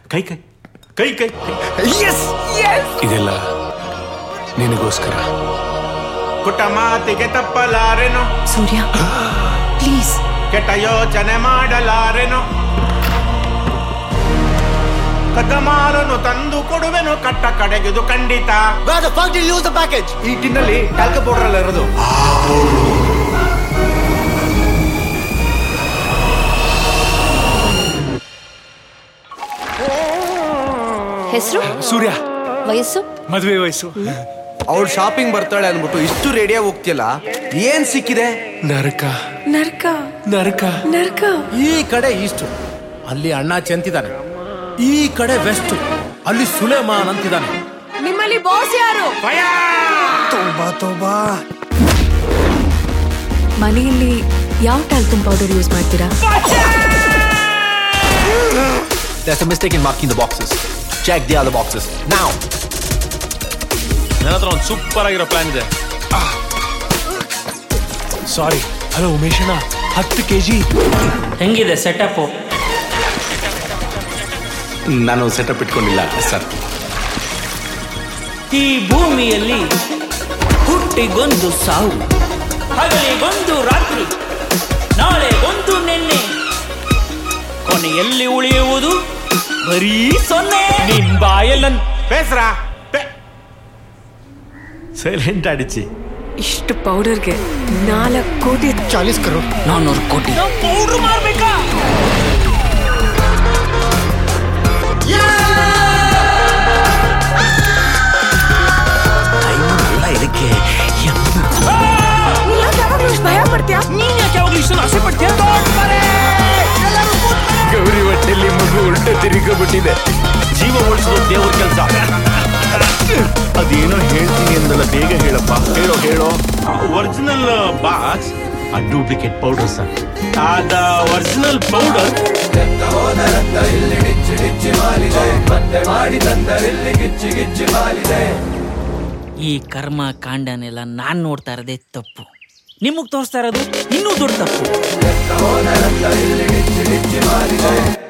ಕೈ ಕೈ ಕೈ ಕೈ ಎಸ್ ಇದೆಲ್ಲ ನಿನಗೋಸ್ಕರ ಕುಟ ಮಾತಿಗೆ ತಪ್ಪಲಾರೆನು ಸೂರ್ಯ ಪ್ಲೀಸ್ ಕೆಟ್ಟ ಯೋಚನೆ ಮಾಡಲಾರೆನು ಕದ್ದಮಾಲನು ತಂದು ಕೊಡುವೆನು ಕಟ್ಟ ಕಡೆಗಿದು ಖಂಡಿತ Where the fuck did you use the package? ಈ ಟಿನ್ನಲ್ಲಿ ಟ್ಯಾಲ್ಕ ಪೌಡರ್ ಎಲ್ಲ ಇರೋದು ಹೆಸರು ಸೂರ್ಯ ವಯಸ್ಸು ಮದುವೆ ವಯಸ್ಸು ಅವಳು ಶಾಪಿಂಗ್ ಬರ್ತಾಳೆ ಅನ್ಬಿಟ್ಟು ಇಷ್ಟು ರೆಡಿಯಾಗಿ ಹೋಗ್ತಿಯಲ್ಲ ಏನ್ ಸಿಕ್ಕಿದೆ ನರಕ ನರ್ಕ ನರಕ ನರ್ಕ ಈ ಕಡೆ ಈಸ್ಟ್ ಅಲ್ಲಿ ಅಣ್ಣಾಚಿ ಅಂತಿದ್ದಾನೆ ಈ ಕಡೆ ವೆಸ್ಟ್ ಅಲ್ಲಿ ಸುಲೇಮಾನ್ ಅಂತಿದ್ದಾನೆ ನಿಮ್ಮಲ್ಲಿ ಬಾಸ್ ಯಾರು ತೋಬಾ ತೋಬಾ ಮನೆಯಲ್ಲಿ ಯಾವ ಟ್ಯಾಲ್ಕಮ್ ಪೌಡರ್ ಯೂಸ್ ಮಾಡ್ತೀರಾ There's a mistake in marking the boxes. Check the other boxes. Now. ನನ್ನ ಹತ್ರ ಒಂದು ಸೂಪರ್ ಆಗಿರೋ ಪ್ಲಾನ್ ಇದೆ ಸಾರಿ ಹಲೋ ಉಮೇಶಣ್ಣ ಹತ್ತು ಕೆ ಜಿ ಹೆಂಗಿದೆ ಸೆಟಪ್ಪು ನಾನು ಸೆಟಪ್ ಇಟ್ಕೊಂಡಿಲ್ಲ ಸರ್ ಈ ಭೂಮಿಯಲ್ಲಿ ಹುಟ್ಟಿಗೊಂದು ಸಾವು ಹಗಲಿಗೊಂದು ರಾತ್ರಿ ನಾಳೆಗೊಂದು ನೆನ್ನೆ ಕೊನೆಯಲ್ಲಿ ಉಳಿಯುವುದು ಬರೀ ಸೊನ್ನೆ ನಿನ್ ಬಾಯಲ್ಲನ್ ಬೇಸ್ರ ಸೈಲೆಂಟ್ ಅಡಿಚಿ ಇಷ್ಟು ಪೌಡರ್ಗೆ ನಾಲ್ಕು ಕೋಟಿ ಚಾಲೀಸ್ ಕರೋಡ್ ನಾನ್ನೂರು ಕೋಟಿ ಪೌಡ್ರ್ ಮಾಡ್ಬೇಕಾ ಇದಕ್ಕೆ ಭಯ ಪಡ್ತೀಯಾ ನೀನ್ ಯಾಕೆ ಯಾವಾಗ್ಲೂ ಇಷ್ಟೊಂದು ಆಸೆ ಪಡ್ತೀಯ ಗೌರಿ ಹೊಟ್ಟೆಲಿ ಮಗು ಉಲ್ಟ ತಿರುಗಿಬಿಟ್ಟಿದೆ ಜೀವ ಉಳಿಸೋದು ದೇವ್ರ ಕೆಲಸ ಅದೇನೋ ಹೇಳ್ತೀನಿ ಅಂದಲ್ಲ ಬೇಗ ಹೇಳಪ್ಪ ಹೇಳೋ ಹೇಳೋ ಒರಿಜಿನಲ್ ಬಾಕ್ಸ್ ಆ ಡೂಪ್ಲಿಕೇಟ್ ಪೌಡರ್ ಸರ್ ಅದ ಒರಿಜಿನಲ್ ಪೌಡರ್ ಈ ಕರ್ಮ ಕಾಂಡನೆಲ್ಲ ನಾನ್ ನೋಡ್ತಾ ಇರೋದೇ ತಪ್ಪು ನಿಮಗ್ ತೋರಿಸ್ತಾ ಇರೋದು ಇನ್ನೂ ದೊಡ್ಡ ತಪ್ಪು